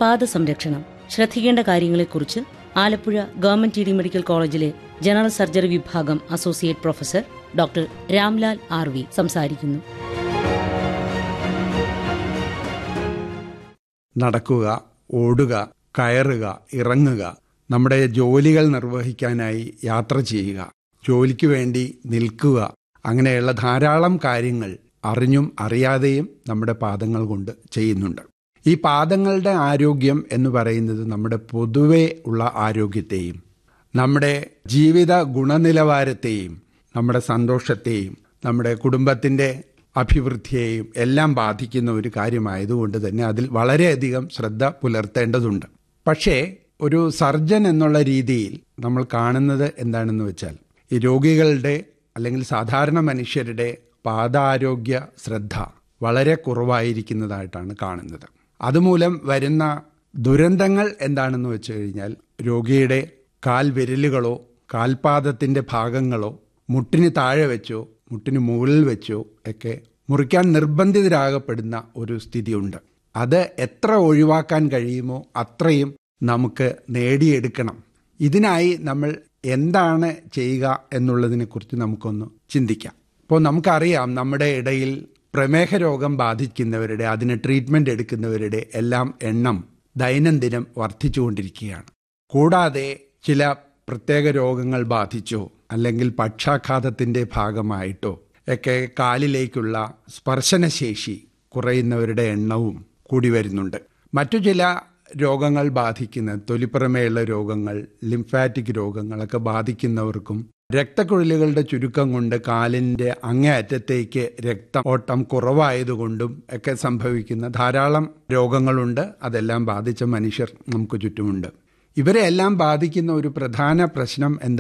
പാദ സംരക്ഷണം ശ്രദ്ധിക്കേണ്ട കാര്യങ്ങളെക്കുറിച്ച് Alappuzha government T D medical കോളേജിലെ ജനറൽ സർജറി വിഭാഗം associate professor doctor Ramlal R V സംസാരിക്കുന്നു നടക്കുക ഓടുക കയറുക ഇറങ്ങുക നമ്മുടെ ജോലികൾ നിർവഹിക്കാനായി യാത്ര ചെയ്യുക ജോലിക്ക് വേണ്ടി നിൽക്കുക അങ്ങനെയുള്ള ധാരാളം കാര്യങ്ങൾ അറിഞ്ഞും അറിയാതെയും നമ്മുടെ പാദങ്ങൾ കൊണ്ട് ചെയ്യുന്നുണ്ട് ഈ പാദങ്ങളുടെ ആരോഗ്യം എന്ന് പറയുന്നത് നമ്മുടെ പൊതുവെ ഉള്ള ആരോഗ്യത്തെയും നമ്മുടെ ജീവിത ഗുണനിലവാരത്തെയും നമ്മുടെ സന്തോഷത്തെയും നമ്മുടെ കുടുംബത്തിൻ്റെ അഭിവൃദ്ധിയെയും എല്ലാം ബാധിക്കുന്ന ഒരു കാര്യമായതുകൊണ്ട് തന്നെ അതിൽ വളരെയധികം ശ്രദ്ധ പുലർത്തേണ്ടതുണ്ട് പക്ഷേ ഒരു സർജൻ എന്നുള്ള രീതിയിൽ നമ്മൾ കാണുന്നത് എന്താണെന്ന് വെച്ചാൽ ഈ രോഗികളുടെ അല്ലെങ്കിൽ സാധാരണ മനുഷ്യരുടെ പാദാരോഗ്യ ശ്രദ്ധ വളരെ കുറവായിരിക്കുന്നതായിട്ടാണ് കാണുന്നത് അതുമൂലം വരുന്ന ദുരന്തങ്ങൾ എന്താണെന്ന് വെച്ച് കഴിഞ്ഞാൽ രോഗിയുടെ കാൽ വിരലുകളോ കാൽപാദത്തിൻ്റെ ഭാഗങ്ങളോ മുട്ടിന് താഴെ വെച്ചോ മുട്ടിന് മുകളിൽ വെച്ചോ ഒക്കെ മുറിക്കാൻ നിർബന്ധിതരാകപ്പെടുന്ന ഒരു സ്ഥിതിയുണ്ട് അത് എത്ര ഒഴിവാക്കാൻ കഴിയുമോ അത്രയും നമുക്ക് നേടിയെടുക്കണം ഇതിനായി നമ്മൾ എന്താണ് ചെയ്യുക എന്നുള്ളതിനെക്കുറിച്ച് നമുക്കൊന്ന് ചിന്തിക്കാം ഇപ്പോൾ നമുക്കറിയാം നമ്മുടെ ഇടയിൽ പ്രമേഹ രോഗം ബാധിക്കുന്നവരുടെ അതിന് ട്രീറ്റ്മെൻ്റ് എടുക്കുന്നവരുടെ എല്ലാം എണ്ണം ദൈനംദിനം വർദ്ധിച്ചുകൊണ്ടിരിക്കുകയാണ് കൂടാതെ ചില പ്രത്യേക രോഗങ്ങൾ ബാധിച്ചോ അല്ലെങ്കിൽ പക്ഷാഘാതത്തിൻ്റെ ഭാഗമായിട്ടോ ഒക്കെ കാലിലേക്കുള്ള സ്പർശനശേഷി കുറയുന്നവരുടെ എണ്ണവും കൂടി വരുന്നുണ്ട് മറ്റു ചില രോഗങ്ങൾ ബാധിക്കുന്ന തൊലിപ്പുറമേയുള്ള രോഗങ്ങൾ ലിംഫാറ്റിക് രോഗങ്ങളൊക്കെ ബാധിക്കുന്നവർക്കും രക്തക്കുഴലുകളുടെ ചുരുക്കം കൊണ്ട് കാലിൻ്റെ അങ്ങേയറ്റത്തേക്ക് രക്ത ഓട്ടം കുറവായതുകൊണ്ടും ഒക്കെ സംഭവിക്കുന്ന ധാരാളം രോഗങ്ങളുണ്ട് അതെല്ലാം ബാധിച്ച മനുഷ്യർ നമുക്ക് ചുറ്റുമുണ്ട് ഇവരെ എല്ലാം ബാധിക്കുന്ന ഒരു പ്രധാന പ്രശ്നം എന്താ